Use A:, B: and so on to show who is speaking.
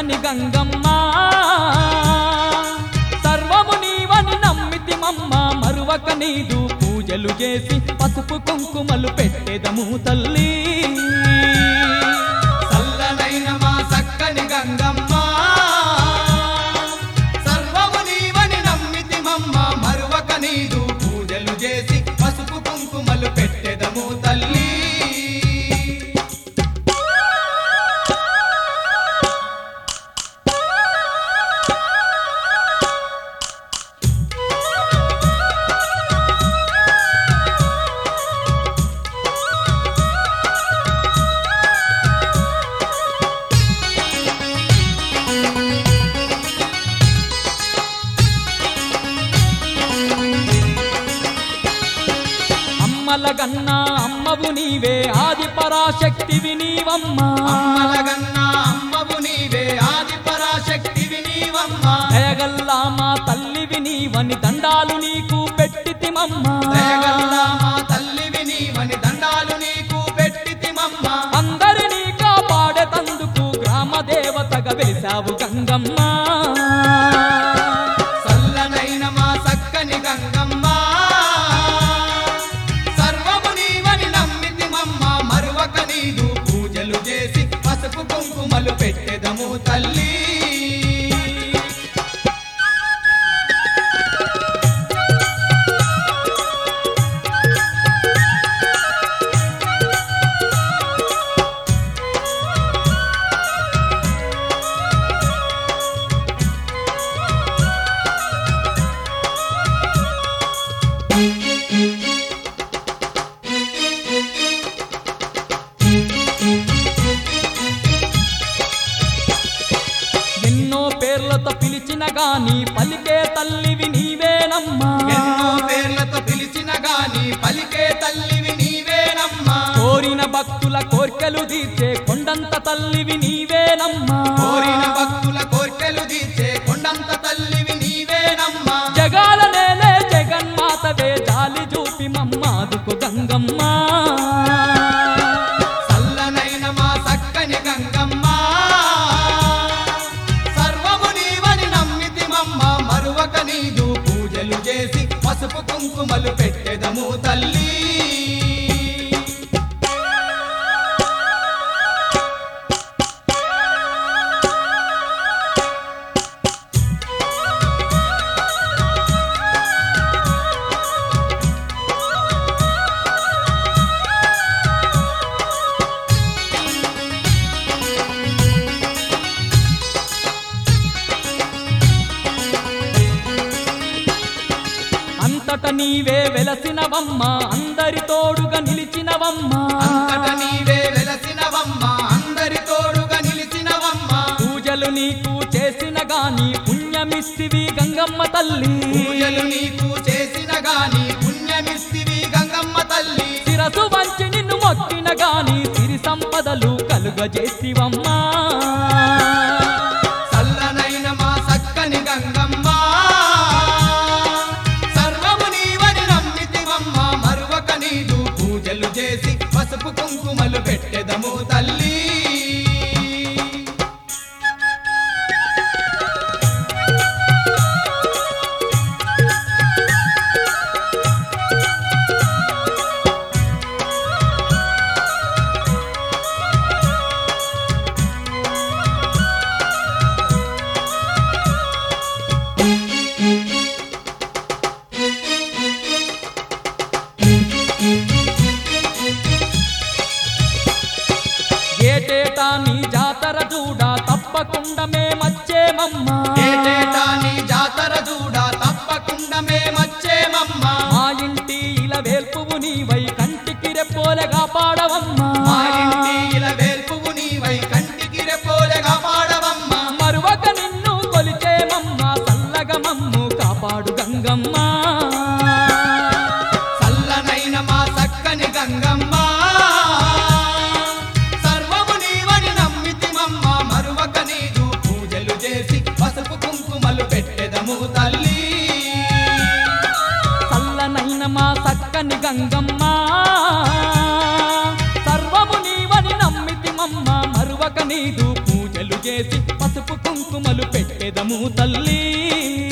A: సక్కని గంగమ్మ సర్వము నీవని నమ్మితి మమ్మ మరువక నీదు పూజలు చేసి పసుపు కుంకుమలు పెట్టెదము తల్లి
B: చల్లనైన మా సక్కని గంగమ్మ సర్వము నీవని నమ్మితి మమ్మ మరువక నీదు పూజలు చేసి పసుపు కుంకుమలు పెట్టెదము తల్లి
A: అమ్మల గన్నా అమ్మవు నీవే ఆది పరాశక్తివి నీవమ్మా
B: అమ్మలగన్నా అమ్మవు నీవే ఆది పరాశక్తివి నీవమ్మ
A: దయగల్లా మా తల్లివి నీవని దండాలు నీకు పెట్టితిమమ్మా
B: దయగల్లా మా తల్లివి నీవని దండాలు నీకు పెట్టితిమమ్మ
A: అందరినీ కాపాడేతందుకు గ్రామ దేవతగా వెలిసావు గంగమ్మ
B: చల్లనైన మా సక్కని గంగమ్మ సర్వము నీవని నమ్మితి మమ్మ మరువక నీదు పూజలు చేసి పసుపు కుంకుమలు పెట్టెదము తల్లి
A: ఎన్నో పేర్లతో పిలిచిన గాని పలికే తల్లివి నీవేనమ్మా
B: ఎన్నో పేర్లతో పిలిచిన గాని పలికే తల్లివి నీవేనమ్మా
A: కోరిన భక్తుల కోర్కెలు తీర్చే కొండంత తల్లివి నీవేనమ్మా
B: కోరిన భక్తుల కోర్కెలు తీర్చే కొండంత తల్లివి నీవేనమ్మా
A: జగాల నేలే జగన్మాతవే జాలి చూపి మమ్మాదుకు గంగమ్మ
B: చల్లనైన మా సక్కని గంగమ్మ సర్వము నీవని నమ్మితి మమ్మ మరువక నీదు పూజలు చేసి పసుపు కుంకుమలు పెట్టెదము తల్లి
A: అంతట నీవే వెలసినవమ్మ అందరి తోడుగా నిలిచినవమ్మ
B: అంతట నీవే వెలసినవమ్మ అందరి తోడుగా నిలిచినవమ్మ
A: పూజలు నీకు చేసిన గాని పుణ్యమిస్తివి గంగమ్మ తల్లి
B: పూజలు నీకు చేసిన గాని పుణ్యమిస్తివి గంగమ్మ తల్లి
A: శిరసు వంచి నిన్ను మొక్కిన గాని సిరి సంపదలు కలుగజేసివమ్మా
B: చల్లనైన మా సక్కని గంగమ్మ సర్వము నీవని నమ్మితివమ్మ మరువక నీదు పూజలు చేసి పసుపు కుంకుమలు పెట్టెదము తల్లి
A: ఏటేటా నీ జాతర చూడా తప్పకుండా మేమచ్చేమమ్మా
B: ఏటేటా నీ జాతర చూడా తప్పకుండా మేమచ్చేమమ్మ
A: మా ఇంటి ఇలా వేల్పువు నీవై కంటికి రెప్పోలగా పాడవమ్మా
B: మా ఇంటి ఇలా వేల్పువు నీవై కంటికి రెప్పోలెగా పాడవమ్మ
A: మరువక నిన్ను కొలిచేమమ్మా సల్లగ మమ్ము కాపాడు గంగమ్మ
B: చల్లనైన మా సక్కని గంగమ్మ సర్వము నీవని నమ్మితిమమ్మ మరువక నీదు పూజలు చేసి పసుపు కుంకుమలు పెట్టెదము తల్లి
A: చల్లనైన మా చక్కని గంగమ్మ సర్వము నీవని నమ్మితి మమ్మ మరువక నీదు పూజలు చేసి పసుపు కుంకుమలు పెట్టెదము తల్లి